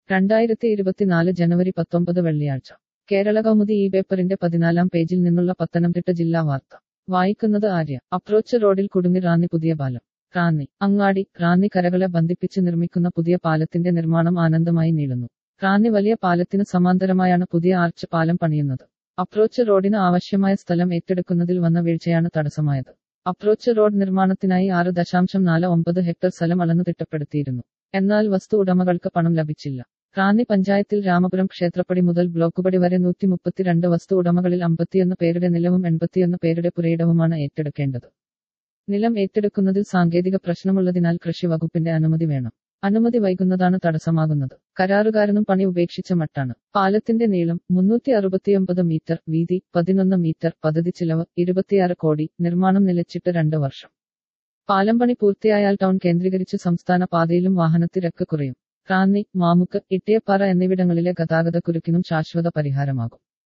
രണ്ടായിരത്തി ഇരുപത്തിനാല് ജനുവരി പത്തൊമ്പത് വെള്ളിയാഴ്ച കേരള കൗമുദി ഈ പേപ്പറിന്റെ പതിനാലാം പേജിൽ നിന്നുള്ള പത്തനംതിട്ട ജില്ലാ വാർത്ത വായിക്കുന്നത് ആര്യ അപ്രോച്ച് റോഡിൽ കുടുങ്ങി റാന്നി പുതിയ പാലം റാന്നി അങ്ങാടി റാന്നി കരകളെ ബന്ധിപ്പിച്ച് നിർമ്മിക്കുന്ന പുതിയ പാലത്തിന്റെ നിർമ്മാണം ആനന്ദമായി നീളുന്നു റാന്നി വലിയ പാലത്തിന് സമാന്തരമായാണ് പുതിയ ആർച്ച് പാലം പണിയുന്നത് അപ്രോച്ച് റോഡിന് ആവശ്യമായ സ്ഥലം ഏറ്റെടുക്കുന്നതിൽ വന്ന വീഴ്ചയാണ് തടസ്സമായത് അപ്രോച്ച് റോഡ് നിർമ്മാണത്തിനായി ആറ് ദശാംശം നാല് ഒമ്പത് ഹെക്ടർ സ്ഥലം അളന്നു തിട്ടപ്പെടുത്തിയിരുന്നു എന്നാൽ വസ്തു ഉടമകൾക്ക് പണം ലഭിച്ചില്ല റാന്നി പഞ്ചായത്തിൽ രാമപുരം ക്ഷേത്രപ്പടി മുതൽ ബ്ലോക്കുപടി വരെ നൂറ്റി മുപ്പത്തിരണ്ട് വസ്തു ഉടമകളിൽ അമ്പത്തിയൊന്ന് പേരുടെ നിലവും എൺപത്തിയൊന്ന് പേരുടെ പുരയിടവുമാണ് ഏറ്റെടുക്കേണ്ടത് നിലം ഏറ്റെടുക്കുന്നതിൽ സാങ്കേതിക പ്രശ്നമുള്ളതിനാൽ കൃഷി വകുപ്പിന്റെ അനുമതി വേണം അനുമതി വൈകുന്നതാണ് തടസ്സമാകുന്നത് കരാറുകാരനും പണി ഉപേക്ഷിച്ച മട്ടാണ് പാലത്തിന്റെ നീളം മുന്നൂറ്റി അറുപത്തിയൊമ്പത് മീറ്റർ വീതി പതിനൊന്ന് മീറ്റർ പദ്ധതി ചിലവ് ഇരുപത്തിയാറ് കോടി നിർമ്മാണം നിലച്ചിട്ട് രണ്ട് വർഷം പാലം പണി പൂർത്തിയായാൽ ടൗൺ കേന്ദ്രീകരിച്ച് സംസ്ഥാന പാതയിലും വാഹനത്തിരക്ക് കുറയും റാന്നി മാമുക്ക് ഇട്ടിയപ്പാറ എന്നിവിടങ്ങളിലെ ഗതാഗത കുരുക്കിനും ശാശ്വത പരിഹാരമാകും